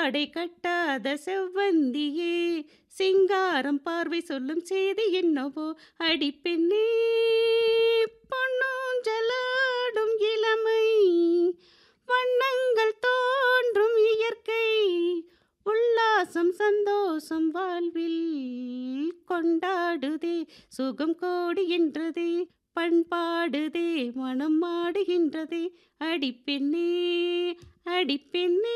ஜடை கட்டாத செவ்வந்தியே சிங்காரம் பார்வை சொல்லும் செய்தி என்னவோ அடிப்பெண்ணே பொன்னூஞ்சலாடும் இளமை வண்ணங்கள் தோன்றும் இயற்கை உல்லாசம் சந்தோஷம் வாழ்வில் கொண்டாடுதே சுகம் கோடுகின்றதே பண்பாடுதே மனம் மாடுகின்றதே அடிப்பெண்ணே அடிப்பெண்ணே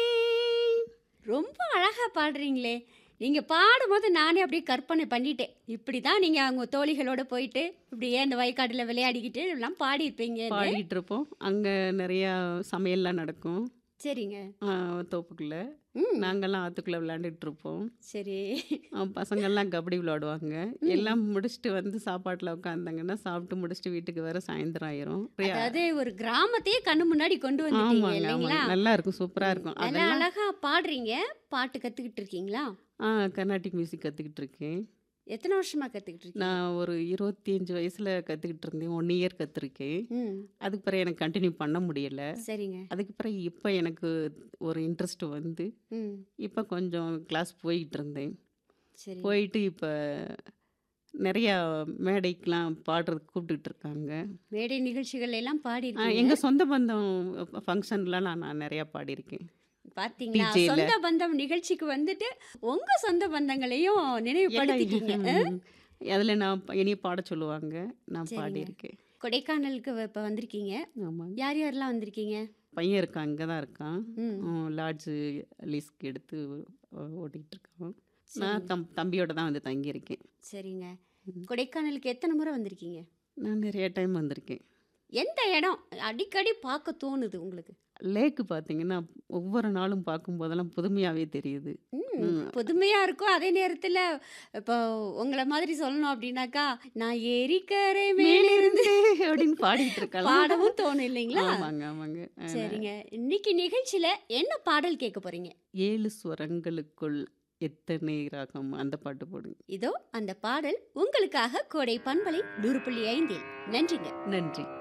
ரொம்ப அழகா பாடுறீங்களே நீங்க பாடும்போது நானே அப்படியே கற்பனை பண்ணிட்டேன் இப்படி தான் நீங்க அவங்க தோழிகளோட போயிட்டு இப்படியே அந்த வயக்காட்டுல விளையாடிக்கிட்டு எல்லாம் பாடியிருப்பீங்க பாடிட்டு இருப்போம் அங்கே நிறையா சமையல்லாம் நடக்கும் சரிங்க ஆ, தோப்புக்குள்ள ம் நாங்கெல்லாம் ஆற்றுக்குள்ளே விளையாண்டுட்டு இருப்போம் சரி ஆ, பசங்கள்லாம் கபடி விளையாடுவாங்க எல்லாம் முடிச்சுட்டு வந்து சாப்பாட்டில் உட்காந்தாங்கன்னா சாப்பிட்டு முடிச்சுட்டு வீட்டுக்கு வர சாயந்தரம் ஆயிரும் அதாவது ஒரு கிராமத்தையே கண்ணு முன்னாடி கொண்டு வந்துட்டீங்க ஆமாங்க இல்லைங்களா ஆமாங்க நல்லா இருக்கும் சூப்பராக இருக்கும் நல்லா அதெல்லாம் அழகா பாடுறீங்க பாட்டு கத்துக்கிட்டு இருக்கீங்களா ஆ கர்நாடிக் மியூசிக் கற்றுக்கிட்டு இருக்கேன் எத்தனை வருஷமா கத்துக்கிட்டு இருக்கீங்க நான் ஒரு இருபத்தி அஞ்சு வயசில் கற்றுக்கிட்டு இருந்தேன் ஒன் இயர் கற்றுருக்கேன் ம் அதுக்கு பிறகு எனக்கு கண்டினியூ பண்ண முடியல சரிங்க அதுக்கு பிறகு இப்போ எனக்கு ஒரு இன்ட்ரெஸ்ட் வந்து ம் இப்போ கொஞ்சம் கிளாஸ் போய்கிட்டு இருந்தேன் சரி போயிட்டு இப்போ நிறையா மேடைக்கெலாம் பாடுறதுக்கு கூப்பிட்டுட்டு இருக்காங்க மேடை நிகழ்ச்சிகள் எல்லாம் பாடி எங்கள் சொந்த பந்தம் ஃபங்க்ஷன்லாம் நான் நான் நிறையா பாடியிருக்கேன் பாத்தீங்களா DJ ல. சொந்த பந்தம் நிகழ்ச்சிக்கு வந்துட்டு உங்க சொந்த பந்தங்களையும் நினைவுபடுத்திட்டீங்க அதில் நான் ப- என்னைய பாட சொல்லுவாங்க நான் சரிங்க. பாடியிருக்கேன் கொடைக்கானலுக்கு இப்ப வந்திருக்கீங்க ஆமாங்க யார் யாரெல்லாம் வந்திருக்கீங்க பையன் இருக்கான் அங்கே தான் இருக்கான் ம் லாட்ஜு லீஸ்க்கு எடுத்து ஓ- ஓட்டிகிட்டு இருக்கான் நான் தம் தம்பியோட தான் வந்து தங்கியிருக்கேன் சரிங்க கொடைக்கானலுக்கு எத்தனை முறை வந்திருக்கீங்க நான் நிறைய டைம் வந்திருக்கேன் எந்த இடம் அடிக்கடி பார்க்க தோணுது உங்களுக்கு லேக்கு பார்த்தீங்கன்னா ஒவ்வொரு நாளும் பார்க்கும்போதெல்லாம் புதுமையாகவே தெரியுது ம், ம். புதுமையா இருக்கும் அதே நேரத்துல இப்போ உங்களை மாதிரி சொல்லணும் அப்படின்னாக்கா நான் ஏரிக்கரை மேலிருந்து மேலிருந்து அப்படின்னு பாடிட்டு இருக்கலாம் பாடவும் தோணும் இல்லைங்களா ஆமாங்க ஆமாங்க அஹ், சரிங்க இன்னைக்கு நிகழ்ச்சியில என்ன பாடல் கேட்க போறீங்க ஏழு ஸ்வரங்களுக்குள் எத்தனை ராகம் அந்த பாட்டு போடுங்க இதோ அந்த பாடல் உங்களுக்காக கோடை பண்பலை நூறு புள்ளி ஐந்தில் நன்றிங்க நன்றி